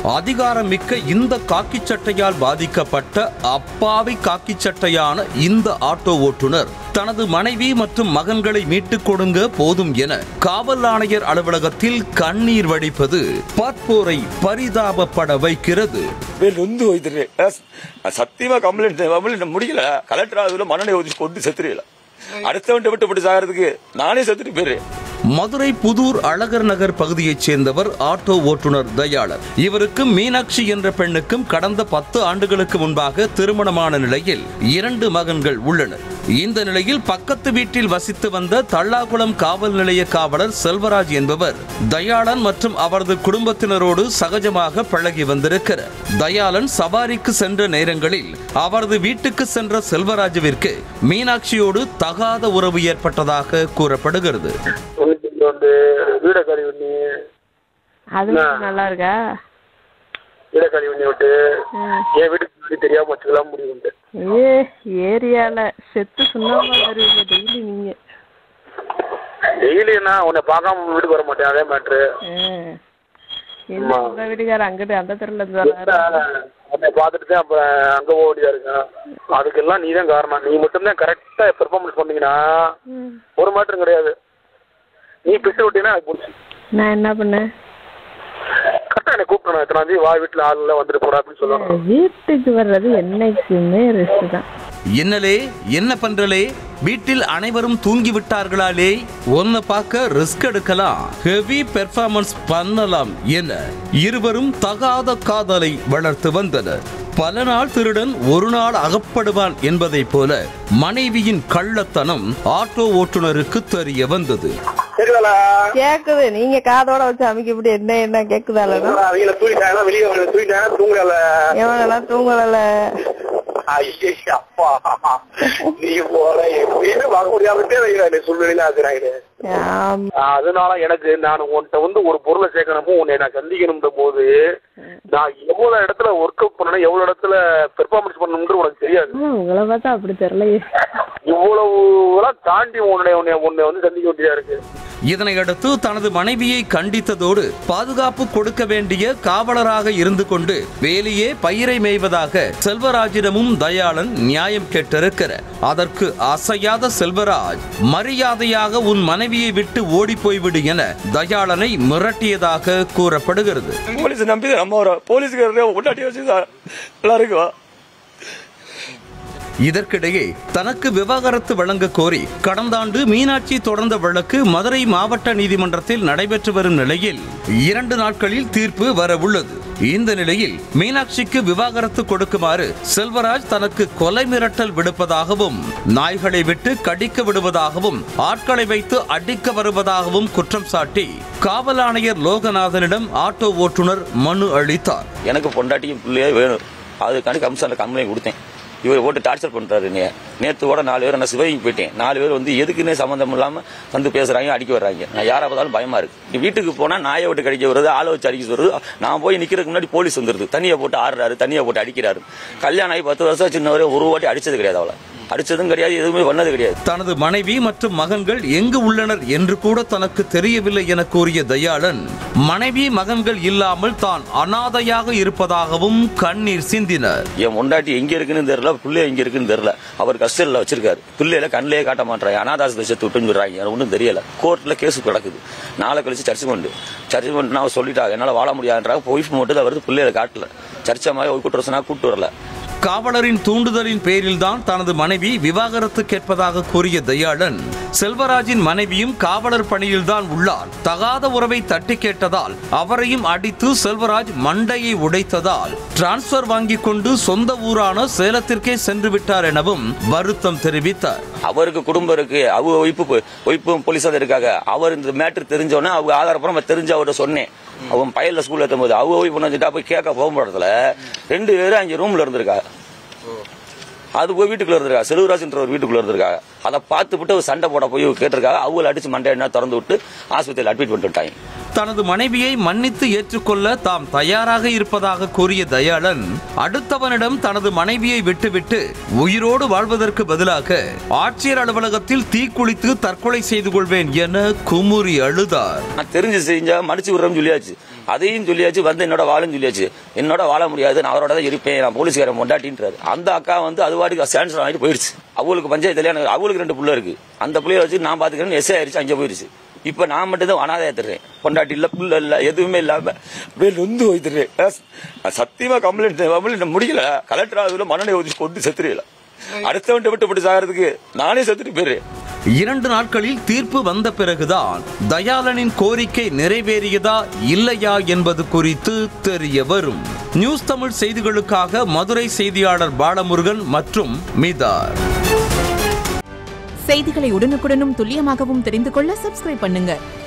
அதிகாரம் மிக்க இந்த காக்கி சட்டையால் பாதிக்கப்பட்ட அப்பாவி காக்கி சட்டையான இந்த ஆட்டோ ஓட்டுநர் தனது மனைவி மற்றும் மகன்களை மீட்டுக் கொடுங்க போதும் என காவல் ஆணையர் அலுவலகத்தில் கண்ணீர் வடிப்பது பார்ப்போரை பரிதாபப்பட வைக்கிறது பேர் நொந்து போய்த்துரு சத்தியமா கம்ப்ளைண்ட் கம்ப்ளைண்ட் முடியல கலெக்டர் அதுல மண்ணெண்ணெய் ஊற்றி கொண்டு செத்துருல அடுத்தவன்ட்ட விட்டு விட்டு சாகிறதுக்கு நானே செத்துட்டு போயிடுறேன் மதுரை புதூர் அழகர் நகர் பகுதியைச் சேர்ந்தவர் ஆட்டோ ஓட்டுநர் தயாளர் இவருக்கும் மீனாட்சி என்ற பெண்ணுக்கும் கடந்த பத்து ஆண்டுகளுக்கு முன்பாக திருமணமான நிலையில் இரண்டு மகன்கள் உள்ளனர் இந்த நிலையில் பக்கத்து வீட்டில் வசித்து வந்த தள்ளாகுளம் காவல் நிலைய காவலர் செல்வராஜ் என்பவர் தயாளன் மற்றும் அவரது குடும்பத்தினரோடு சகஜமாக பழகி வந்திருக்கிறார் தயாளன் சவாரிக்கு சென்ற நேரங்களில் அவரது வீட்டுக்கு சென்ற செல்வராஜுவிற்கு மீனாட்சியோடு தகாத உறவு ஏற்பட்டதாக கூறப்படுகிறது தொண்ணூத்தி வந்து வீடக்காரி பண்ணி அது மட்டும் நல்லா இருக்கா வீடக்காரி பண்ணி விட்டு ம். என் வீட்டுக்கு முன்னாடி தெரியாம வச்சுக்கலாம் முடியும் ஏ ஏரியால செத்து சுண்ணாம்பா வருவீங்க டெய்லி நீங்க டெய்லி என்ன உன்னை பார்க்காம வீட்டுக்கு வர மாட்டேன் அதே மேட்ரு ஆ. என்ன உங்க வீட்டுக்காரர் அங்கிட்டு அந்த தெருல இருந்து வராரு உன்னை பார்த்துட்டு தான் அப்ப அங்க போக வேண்டியதா இருக்கேன் அதுக்கெல்லாம் நீ தான் காரணம் நீ மட்டும்தான் கரெக்டா பெர்ஃபார்மன்ஸ் பண்ணீங்கன்னா ம். ஒரு மாற்றம் கிடையாது நீ பிசு விட்டீங்கன்னா அது போச்சு நான் என்ன பண்ணேன் கரெக்டா என்னை கூப்பிடணும் எத்தனாம் தேதி வா வீட்டுல ஆள் எல்லாம் வந்துட்டு போறா அப்படின்னு சொல்லணும் வீட்டுக்கு வர்றது என்னைக்குமே ரெஸ்ட் தான் என்னலே என்ன பண்றலே வீட்டில் அனைவரும் தூங்கி விட்டார்களாலே ஒன்ன பார்க்க ரிஸ்க் எடுக்கலாம் ஹெவி பெர்ஃபார்மன்ஸ் பண்ணலாம் என இருவரும் தகாத காதலை வளர்த்து வந்தனர் பல நாள் திருடன் ஒரு நாள் அகப்படுவான் என்பதைப் போல மனைவியின் கள்ளத்தனம் ஆட்டோ ஓட்டுநருக்கு தெரிய வந்தது கேக்குதால கேக்குது நீங்க காதோட வச்சு அமைக்க இப்படி என்ன என்ன கேக்குதால அவங்கள தூக்கிட்டாங்க வெளியே தூக்கிட்டாங்க தூங்கல எவனெல்லாம் தூங்கல ஐயே அப்பா நீ போற எப்படின்னு வாங்க முடியாமட்டே வைக்கிறாரு சூழ்நிலையில ஆகுறாங்க அதனால எனக்கு நான் உன்கிட்ட வந்து ஒரு பொருளை சேர்க்கணுமோ உன்னை நான் சந்திக்கணும் போது நான் எவ்வளவு இடத்துல ஒர்க் அவுட் பண்ணணும் எவ்வளவு இடத்துல பெர்ஃபார்மன்ஸ் பண்ணணும்னு உனக்கு தெரியாது உங்களை பார்த்தா அப்படி தெரியலையே இவ்வளவு எல்லாம் தாண்டி உன்னை உன்னை உன்னை வந்து சந்திக்க வேண்டியதா இருக்கு இதனையடுத்து தனது மனைவியை கண்டித்ததோடு பாதுகாப்பு கொடுக்க வேண்டிய காவலராக இருந்து கொண்டு வேலையே பயிரை மேய்வதாக செல்வராஜிடமும் தயாளன் நியாயம் கேட்டிருக்கிறார் அதற்கு அசையாத செல்வராஜ் மரியாதையாக உன் மனைவியை விட்டு ஓடி போய்விடு என தயாளனை மிரட்டியதாக கூறப்படுகிறது போலீஸ் நம்பி தான் நம்ம வரோம் போலீஸ்காரரே ஒட்டாட்டி வச்சு நல்லா இருக்குவா இதற்கிடையே தனக்கு விவாகரத்து வழங்க கோரி கடந்த ஆண்டு மீனாட்சி தொடர்ந்த வழக்கு மதுரை மாவட்ட நீதிமன்றத்தில் நடைபெற்று வரும் நிலையில் இரண்டு நாட்களில் தீர்ப்பு வர உள்ளது இந்த நிலையில் மீனாட்சிக்கு விவாகரத்து கொடுக்குமாறு செல்வராஜ் தனக்கு கொலை மிரட்டல் விடுப்பதாகவும் நாய்களை விட்டு கடிக்க விடுவதாகவும் ஆட்களை வைத்து அடிக்க வருவதாகவும் குற்றம் சாட்டி காவல் ஆணையர் லோகநாதனிடம் ஆட்டோ ஓட்டுநர் மனு அளித்தார் எனக்கு பொண்டாட்டியும் பிள்ளையே வேணும் அதுக்காண்டி கமிஷனில் கம்ப்ளைண்ட் கொடுத்தேன் இவர் போட்டு டார்ச்சர் பண்றாரு நீ நேத்து கூட நாலு பேர் நான் சிவகங்கை போயிட்டேன் நாலு பேர் வந்து எதுக்குன்னே சம்மந்தம் இல்லாம வந்து பேசுறாங்க அடிக்க வர்றாங்க நான் யாரா பார்த்தாலும் பயமா இருக்கு நீ வீட்டுக்கு போனா நாயை விட்டு கடிக்க வருது ஆளை வச்சு அடிக்க வருது நான் போய் நிக்கிறதுக்கு முன்னாடி போலீஸ் வந்துருது தண்ணியை போட்டு ஆடுறாரு தண்ணியை போட்டு அடிக்கிறாரு கல்யாணம் ஆகி பத்து வருஷம் சின்னவரே ஒரு வாட்டி அடிச்சது கிடையாது அவளை அடிச்சதும் கிடையாது எதுவுமே பண்ணது கிடையாது தனது மனைவி மற்றும் மகன்கள் எங்கு உள்ளனர் என்று கூட தனக்கு தெரியவில்லை என கூறிய தயாளன் மனைவி மகன்கள் இல்லாமல் தான் அனாதையாக இருப்பதாகவும் கண்ணீர் சிந்தினர் என் முண்டாட்டி எங்க இருக்குன்னு தெரியல பிள்ளை எங்க இருக்குன்னு தெரியல அவர் கஸ்டடியில் வச்சிருக்காரு பிள்ளையில கண்ணிலே காட்ட மாட்டாங்க அனாதாசத்தை சேர்த்து விட்டுன்னு சொல்றாங்க எனக்கு ஒன்றும் தெரியல கோர்ட்ல கேஸ் கிடக்குது நாளை கழிச்சு ஜட்ஜ்மெண்ட் ஜட்ஜ்மெண்ட் நான் சொல்லிட்டாங்க என்னால வாழ முடியாதுன்றாங்க ஒய்ஃப் மட்டும் தான் வருது பிள்ளையில காட்டல சர்ச்சை மாதிரி கூட்டு வர சொன்னா கூட்டு வரல காவலரின் தூண்டுதலின் பேரில்தான் தனது மனைவி விவாகரத்து கேட்பதாக கூறிய தயாளன் செல்வராஜின் மனைவியும் காவலர் பணியில்தான் உள்ளார் தகாத உறவை தட்டி கேட்டதால் அவரையும் அடித்து செல்வராஜ் மண்டையை உடைத்ததால் டிரான்ஸ்பர் வாங்கிக் கொண்டு சொந்த ஊரான சேலத்திற்கே சென்று விட்டார் எனவும் வருத்தம் தெரிவித்தார் அவருக்கு குடும்பம் இருக்கு அவங்க ஒய்ப்பு ஒய்ப்பும் போலீஸாக இருக்காங்க அவர் இந்த மேட்ரு தெரிஞ்சோன்னே அவங்க ஆதாரப்புறம் தெரிஞ்சு அவர்கிட்ட சொன்னேன் அவன் பையன்ல ஸ்கூல்ல ஏற்றும் போது அவங்க ஒய்ஃப் பண்ணிட்டா போய் கேட்க போகும்போது ரெண்டு பேரும் அங்கே ரூம்ல இருந்திருக்காங்க அது போய் வீட்டுக்குள்ள இருந்திருக்கா செல்வராஜ்ன்ற ஒரு வீட்டுக்குள்ள இருந்திருக்காங்க அதை பார்த்து விட்டு அவர் சண்டை போட போய் கேட்டிருக்காங்க அவங்கள அடிச்சு மண்டை என்ன திறந்து விட்டு ஆஸ்பத்திரியில் அட்மிட் பண்ணிட்டு விட்டாங்க தனது மனைவியை மன்னித்து ஏற்றுக்கொள்ள தாம் தயாராக இருப்பதாக கூறிய தயாளன் அடுத்தவனிடம் தனது மனைவியை விட்டுவிட்டு உயிரோடு வாழ்வதற்கு பதிலாக ஆட்சியர் அலுவலகத்தில் தீக்குளித்து தற்கொலை செய்து கொள்வேன் என குமுறி அழுதார் நான் தெரிஞ்சு செஞ்சா மன்னிச்சு விடுறேன்னு சொல்லியாச்சு அதையும் சொல்லியாச்சு வந்து என்னோட வாழும் சொல்லியாச்சு என்னோட வாழ முடியாது நான் அவரோட தான் இருப்பேன் நான் போலீஸ்காரன் பொண்டாட்டின்றாரு அந்த அக்கா வந்து அது வாட்டுக்கு சான்சர் ஆகிட்டு போயிடுச்சு அவங்களுக்கு பஞ்சாயத்துல எனக்கு அவங்களுக்கு ரெண்டு புள்ள இருக்கு அந்த புள்ளைய வச்சு நான் பாத்துக்கிறேன்னு எஸ்ஐ ஆயிருச்சு அங்கே போயிடுச்சு இப்ப நான் மட்டும் தான் அனாதையா தர்றேன் பொண்டாட்டி இல்ல புள்ள இல்ல எதுவுமே இல்லாம அப்படியே நொந்து வைத்துறேன் நான் சத்தியமா கம்ப்ளைண்ட் கம்ப்ளைண்ட் முடியல கலெக்டர் ஆகுதுல மனநிலை ஒதுச்சு கொண்டு செத்துறீல அடுத்தவன்ட்ட விட்டு விட்டு சாகிறதுக்கு நானே செத்துட்டு போயிடுறேன் இரண்டு நாட்களில் தீர்ப்பு வந்த பிறகுதான் தயாளனின் கோரிக்கை நிறைவேறியதா இல்லையா என்பது குறித்து தெரிய வரும் நியூஸ் தமிழ் செய்திகளுக்காக மதுரை செய்தியாளர் பாலமுருகன் மற்றும் மிதார் செய்திகளை உடனுக்குடனும் துல்லியமாகவும் தெரிந்து கொள்ள சப்ஸ்கிரைப் பண்ணுங்க